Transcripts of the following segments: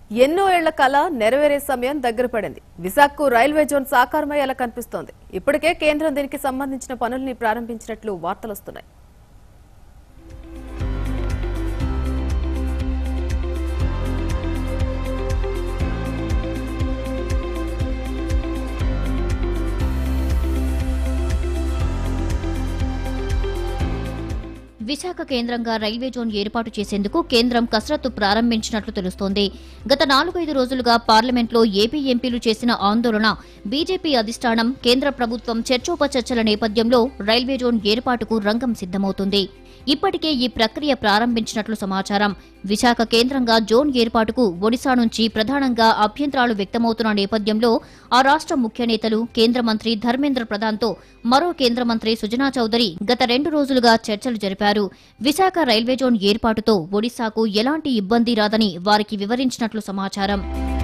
ఎన్నో ఏళ్ల కళ నెరవేరే సమయం దగ్గర పడింది విశాఖకు రైల్వే జోన్ సాకారమయ్యేలా కనిపిస్తోంది ఇప్పటికే కేంద్రం దీనికి సంబంధించిన పనుల్ని ప్రారంభించినట్లు వార్తలు వస్తున్నాయి విశాఖ కేంద్రంగా రైల్వే జోన్ ఏర్పాటు చేసేందుకు కేంద్రం కసరత్తు ప్రారంభించినట్లు తెలుస్తోంది గత నాలుగైదు రోజులుగా పార్లమెంట్లో ఏపీ ఎంపీలు చేసిన ఆందోళన బీజేపీ అధిష్టానం కేంద్ర ప్రభుత్వం చర్చోపచర్చల నేపథ్యంలో రైల్వే జోన్ ఏర్పాటుకు రంగం సిద్ధమవుతుంది ఇప్పటికే ఈ ప్రక్రియ ప్రారంభించినట్లు సమాచారం విశాఖ కేంద్రంగా జోన్ ఏర్పాటుకు ఒడిశా నుంచి ప్రధానంగా అభ్యంతరాలు వ్యక్తమవుతున్న నేపథ్యంలో ఆ రాష్ట్ర ముఖ్య నేతలు కేంద్ర మంత్రి ధర్మేంద్ర ప్రధాన్తో మరో కేంద్ర మంత్రి సుజనా చౌదరి గత రెండు రోజులుగా చర్చలు జరిపారు విశాఖ రైల్వే జోన్ ఏర్పాటుతో ఒడిశాకు ఎలాంటి ఇబ్బంది రాదని వారికి వివరించినట్లు సమాచారం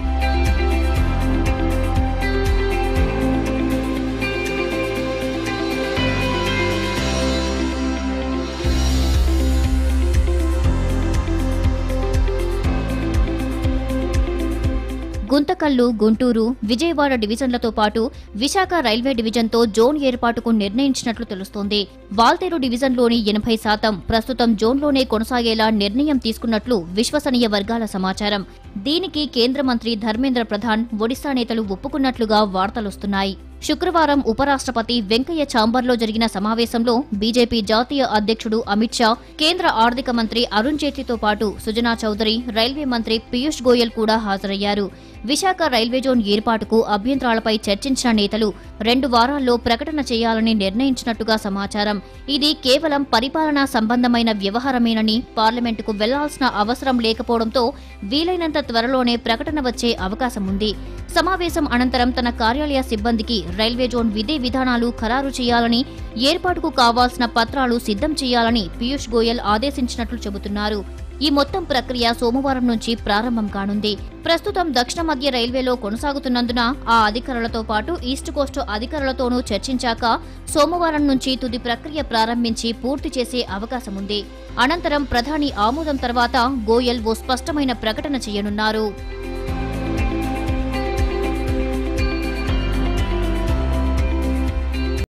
గుంతకల్లు గుంటూరు విజయవాడ డివిజన్లతో పాటు విశాఖ రైల్వే డివిజన్తో జోన్ ఏర్పాటుకు నిర్ణయించినట్లు తెలుస్తోంది వాల్తేరు డివిజన్లోని ఎనభై శాతం ప్రస్తుతం జోన్లోనే కొనసాగేలా నిర్ణయం తీసుకున్నట్లు విశ్వసనీయ వర్గాల సమాచారం దీనికి కేంద్ర మంత్రి ధర్మేంద్ర ప్రధాన్ ఒడిశా నేతలు ఒప్పుకున్నట్లుగా వార్తలొస్తున్నాయి శుక్రవారం ఉపరాష్ట్రపతి వెంకయ్య ఛాంబర్లో జరిగిన సమావేశంలో బీజేపీ జాతీయ అధ్యక్షుడు అమిత్ షా కేంద్ర ఆర్థిక మంత్రి అరుణ్ జైట్లీతో పాటు సుజనా చౌదరి రైల్వే మంత్రి పీయూష్ గోయల్ కూడా హాజరయ్యారు విశాఖ రైల్వే జోన్ ఏర్పాటుకు అభ్యంతరాలపై చర్చించిన నేతలు రెండు వారాల్లో ప్రకటన చేయాలని నిర్ణయించినట్టుగా సమాచారం ఇది కేవలం పరిపాలనా సంబంధమైన వ్యవహారమేనని పార్లమెంటుకు వెళ్లాల్సిన అవసరం లేకపోవడంతో వీలైనంత త్వరలోనే ప్రకటన వచ్చే అవకాశం ఉంది సమావేశం అనంతరం తన కార్యాలయ సిబ్బందికి రైల్వే జోన్ విధి విధానాలు ఖరారు చేయాలని ఏర్పాటుకు కావాల్సిన పత్రాలు సిద్ధం చేయాలని పీయూష్ గోయల్ ఆదేశించినట్లు చెబుతున్నారు ఈ మొత్తం ప్రక్రియ సోమవారం నుంచి ప్రారంభం కానుంది ప్రస్తుతం దక్షిణ మధ్య రైల్వేలో కొనసాగుతున్నందున ఆ అధికారులతో పాటు ఈస్ట్ కోస్ట్ అధికారులతోనూ చర్చించాక సోమవారం నుంచి తుది ప్రక్రియ ప్రారంభించి పూర్తి చేసే అవకాశం ఉంది అనంతరం ప్రధాని ఆమోదం తర్వాత గోయల్ ఓ స్పష్టమైన ప్రకటన చేయనున్నారు